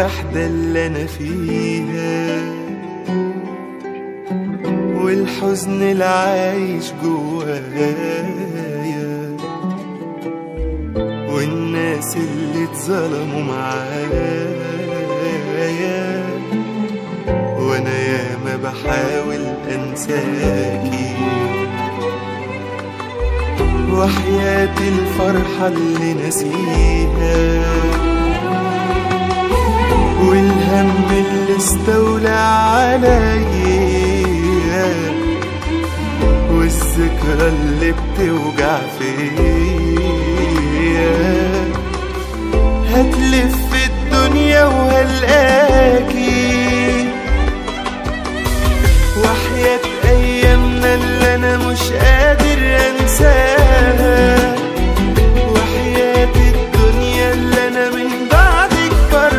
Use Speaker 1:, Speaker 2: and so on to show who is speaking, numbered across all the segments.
Speaker 1: الوحدة اللي أنا فيها والحزن اللي عايش جوايا والناس اللي اتظلموا معايا وانا ياما بحاول انساكي وحياتي الفرحة اللي نسيها والهم اللي استولى عليا والذكرى اللي بتوجع فيا هتلف الدنيا وهلقاكي وحياة أيامنا اللي أنا مش قادر أنساها وحياة الدنيا اللي أنا من بعدك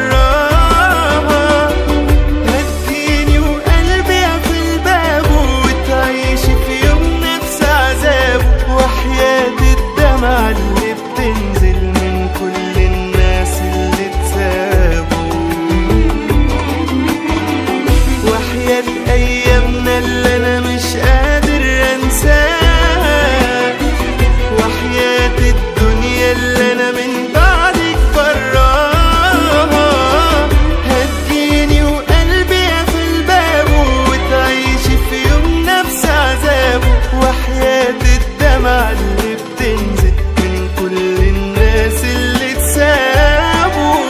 Speaker 1: براها هتجيني وقلبي في الباب وتعيشي في يوم نفس عذابه وحياة الدمع اللي بتنزل من كل الناس اللي اتسابوا وحياة أيامنا اللي أنا مش قادر أنساها وحياة الدنيا اللي أنا من بعدك براها هتجيني وقلبي في الباب وتعيشي في يوم نفس عذابه وحياة الدمع اللي بتنزل من كل الناس اللي اتسابوا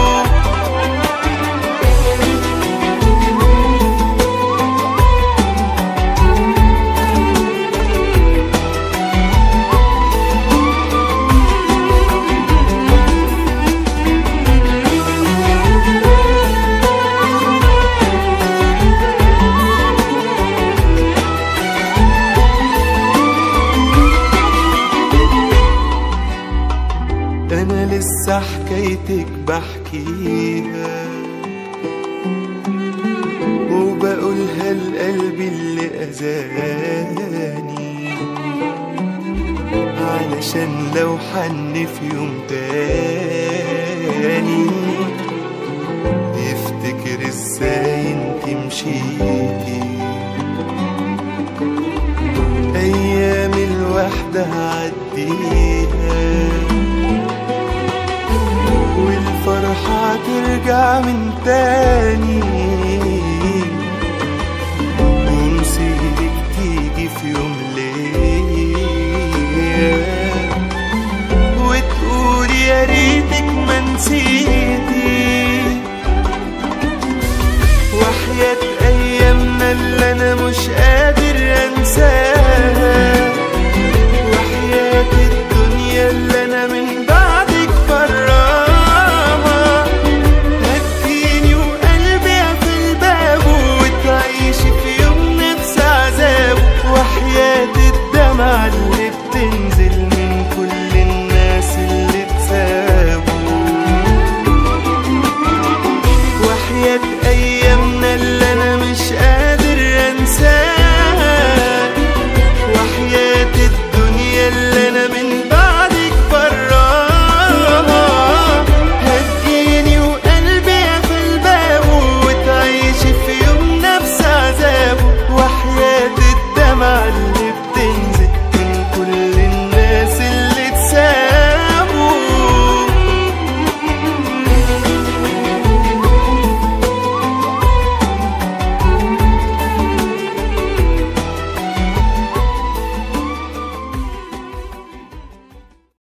Speaker 1: انا لسه حكايتك بحكيها وبقولها لقلبي اللي اذاني علشان لو حن في يوم تاني يفتكر ازاي انت مشيتي ايام الوحدة هعديها والفرحة ترجع من تاني ومسيرك تيجي في يوم ليا وتقول يا ريتك ما نسيتي وحياة